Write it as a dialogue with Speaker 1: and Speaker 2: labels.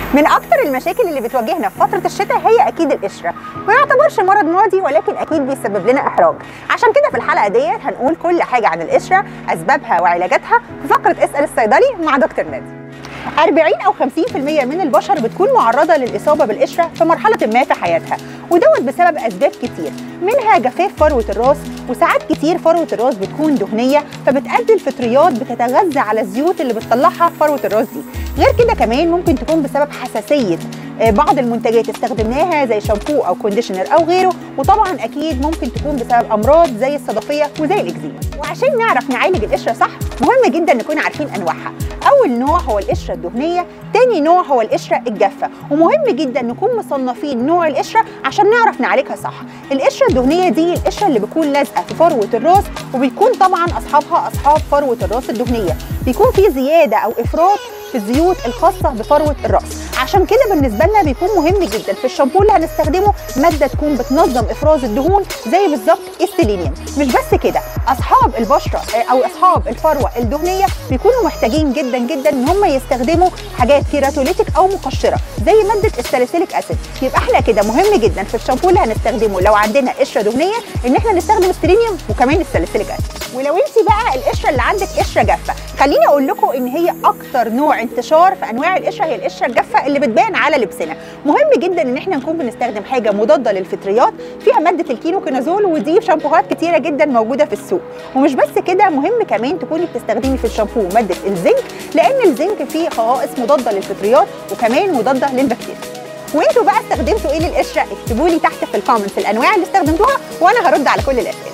Speaker 1: من اكتر المشاكل اللي بتواجهنا في فتره الشتاء هي اكيد القشره ما يعتبرش مرض معدي ولكن اكيد بيسبب لنا احراج عشان كده في الحلقه ديت هنقول كل حاجه عن القشره اسبابها وعلاجاتها في فقره اسال الصيدلي مع دكتور نادي 40 او 50% من البشر بتكون معرضه للاصابه بالقشره في مرحله ما في حياتها ودوت بسبب اسباب كتير منها جفاف فروه الراس وساعات كتير فروه الراس بتكون دهنيه فبتؤدي الفطريات بتتغذى على الزيوت اللي بتطلعها فروه الراس دي غير كده كمان ممكن تكون بسبب حساسيه بعض المنتجات استخدمناها زي شامبو او كونديشنر او غيره وطبعا اكيد ممكن تكون بسبب امراض زي الصدفيه وزي الاكزيما وعشان نعرف نعالج القشره صح مهم جدا نكون عارفين انواعها اول نوع هو القشره الدهنيه تاني نوع هو القشره الجافه ومهم جدا نكون مصنفين نوع القشره عشان نعرف نعالجها صح القشره الدهنيه دي القشره اللي بتكون لازقه في فروه الراس وبيكون طبعا اصحابها اصحاب فروه الراس الدهنيه بيكون في زياده او افراط في الزيوت الخاصه بفروه الراس عشان كده بالنسبه لنا بيكون مهم جدا في الشامبو اللي هنستخدمه ماده تكون بتنظم افراز الدهون زي بالظبط السيلينيوم مش بس كده اصحاب البشره او اصحاب الفروه الدهنيه بيكونوا محتاجين جدا جدا ان هم يستخدموا حاجات كيراتوليتيك او مقشره زي ماده الساليسيليك اسيد يبقى احنا كده مهم جدا في الشامبو اللي هنستخدمه لو عندنا قشره دهنيه ان احنا نستخدم السيلينيوم وكمان الساليسيليك اسيد ولو انت بقى القشره اللي عندك قشره جافه خليني اقول لكم ان هي اكتر نوع انتشار في انواع القشره هي القشره الجافه اللي بتبان على لبسنا مهم جدا ان احنا نكون بنستخدم حاجه مضاده للفطريات فيها ماده الكينوكينازول ودي في شامبوهات كتيره جدا موجوده في السوق ومش بس كده مهم كمان تكوني بتستخدمي في الشامبو ماده الزنك لان الزنك فيه خصائص مضاده للفطريات وكمان مضاده للبكتيريا وانتوا بقى استخدمتوا ايه للقشره اكتبوا لي تحت في الكومنتس الانواع اللي استخدمتوها وانا هرد على كل الاسئله